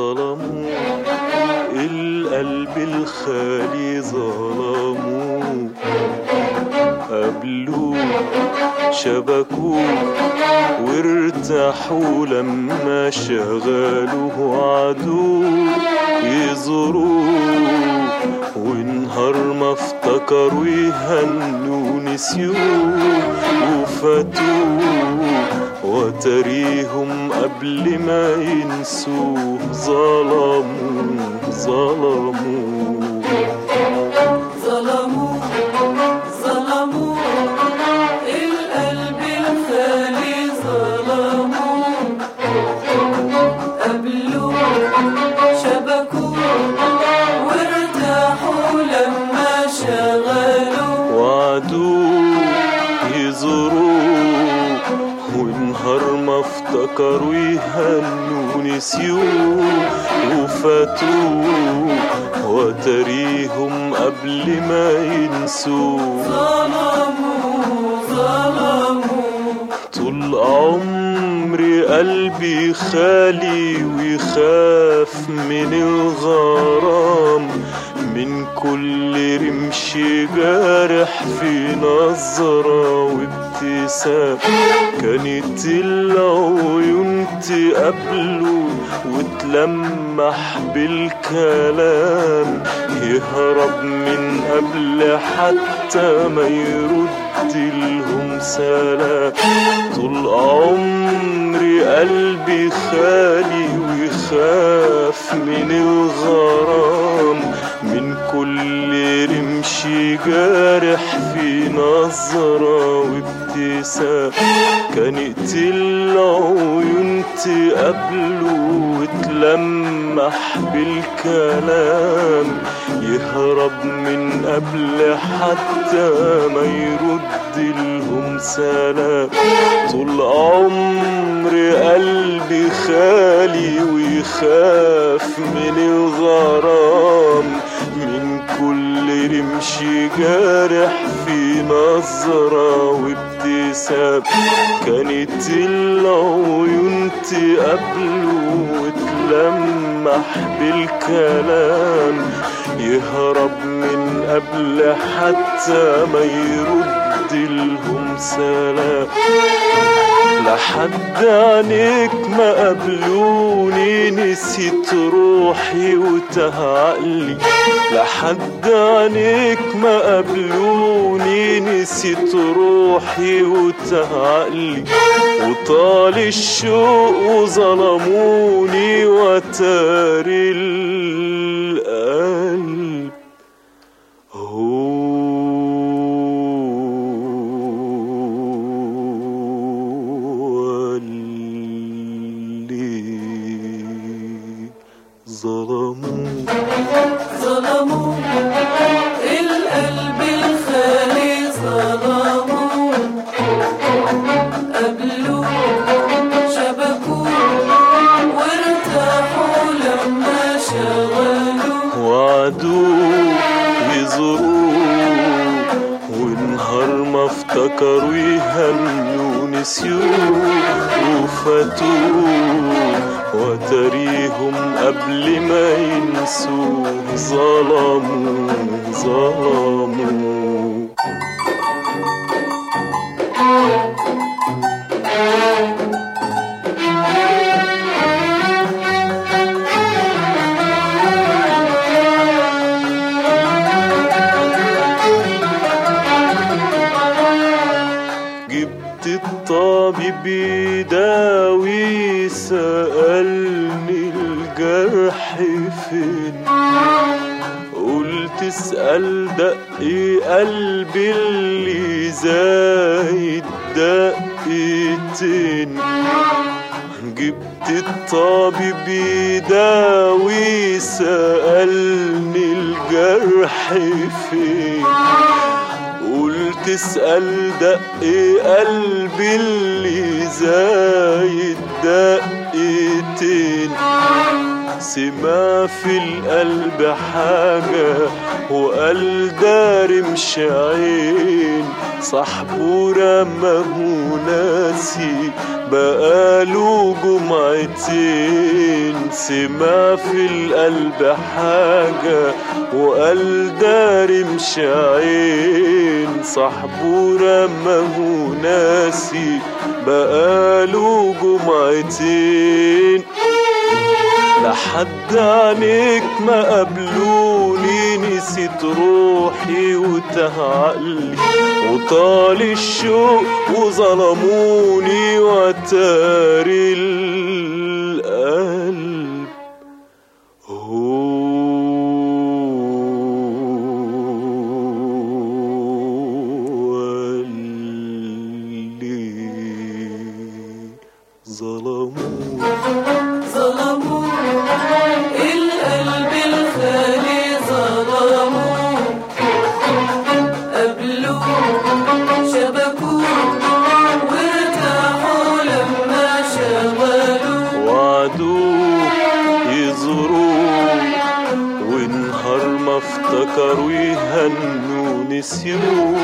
ظلموا القلب الخالي ظلموا قبلوه شبكوه وارتاحوا لما شغلوه عدو يزوروه ونهار ما افتكروا يهنوا نسيوه وفاتوه وتريهم قبل ما ينسوه ظلموا ظلموا ظلموا ظلموا القلب الخالي ظلموا قبلوا شبكوا وارتاحوا لما شغلوا وعدوه يزوروه ونهار ما افتكروا يهنوا نسيوه وفاتوه وتريهم قبل ما ينسوه ظلموا ظلموا طول عمري قلبي خالي ويخاف من الغرام من كل رمش جارح في نظرة وابتسام كانت العيون تقابله وتلمح بالكلام يهرب من قبل حتى ما يرد لهم سلام طول عمري قلبي خالي ويخاف من الغرام من كل رمش جارح في نظرة وابتسام كانت العيون تقابله وتلمح بالكلام يهرب من قبل حتى ما يرد لهم سلام طول عمري قلبي خالي ويخاف من الغرام من كل رمش جارح في نظرة وابتسام كانت العيون تقابله وتلمح بالكلام يهرب من قبل حتى ما يرد لهم سلام لحد عينيك ما قبلوني نسيت روحي وتاه عقلي لحد عينيك ما قبلوني نسيت روحي وتاه عقلي وطال الشوق وظلموني وتاري القلب هو اللي ظلموا ظلموا القلب الخالي ظلموا قبلوا شبكوا وارتاحوا لما شغلوا وعدوه يزوروه ونهار ما افتكروا يهنوا نسيوه وفاتوه وتريهم قبل ما ينسوه ظلموا ظلموا جبت الطبيب يداوي سألني الجرح فين قلت اسأل دقي قلبي اللي زايد دقيتين جبت الطبيب يداوي سألني الجرح فين قلت اسأل دقي قلبي اللي زايد دقيتين سما في القلب حاجة وقال داري مش عين صاحبه رماه ناسي بقاله جمعتين سما في القلب حاجة وقال داري مش عين صاحبه رماه ناسي بقاله جمعتين لحد عينيك ما قابلوني نسيت روحي وتهعقلي وطال الشوق وظلموني وتاري القلب هو اللي ظلموني ظلموا القلب الخالي ظلموا قبلوا شبكوا وارتاحوا لما شغلوا وعدوه يزوروه ونهار ما افتكروا يهنوا نسيوه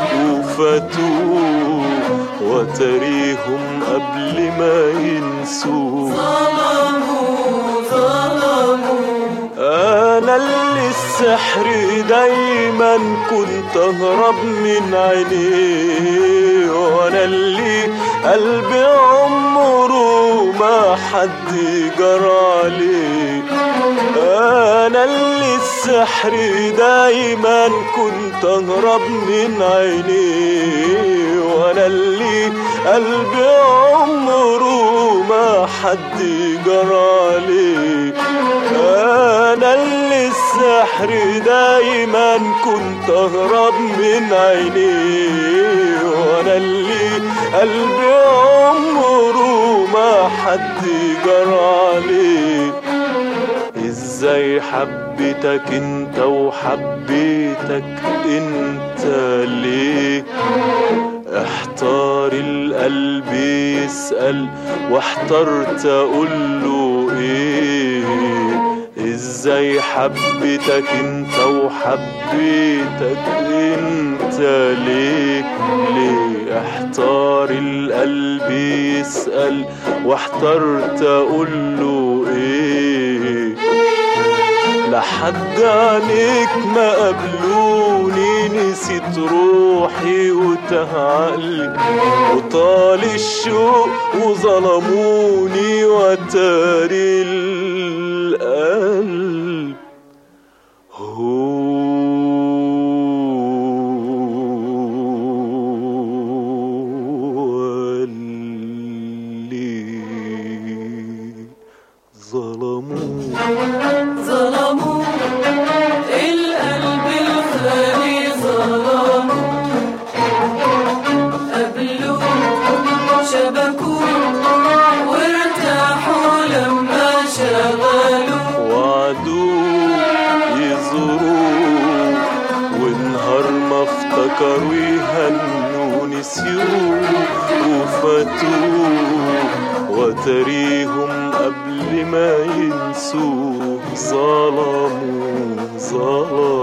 وفاتوه وتريهم قبل ما ينسوه ظلموا ظلموا انا اللي السحر دايما كنت اهرب من عينيه وانا اللي قلبي عمره ما حد جرى عليه انا اللي السحر دايما كنت اهرب من عينيه وانا اللي قلبي عمره ما حد جرى عليه انا اللي السحر دايما كنت اهرب من عينيه وانا اللي قلبي عمره ما حد جرى عليه ازاي حبيتك انت وحبيتك انت ليه احتار القلب يسأل واحترت اقول له ايه ازاي حبيتك انت وحبيتك انت ليه ليه احتار القلب يسأل واحترت اقول له ايه لحد عينيك ما قابلوني نسيت روحي وتهعقلي وطال الشوق وظلموني وتاري القلب هو اللي ظلموني ظلموا القلب الخالي ظلموا قبلوا شبكوا وارتاحوا لما شغلوا وعدوه يزوروه ونهار ما افتكروا يهنوا نسيوه وفاتوه وتريهم قبل ما ينسوه ظلموا ظلموا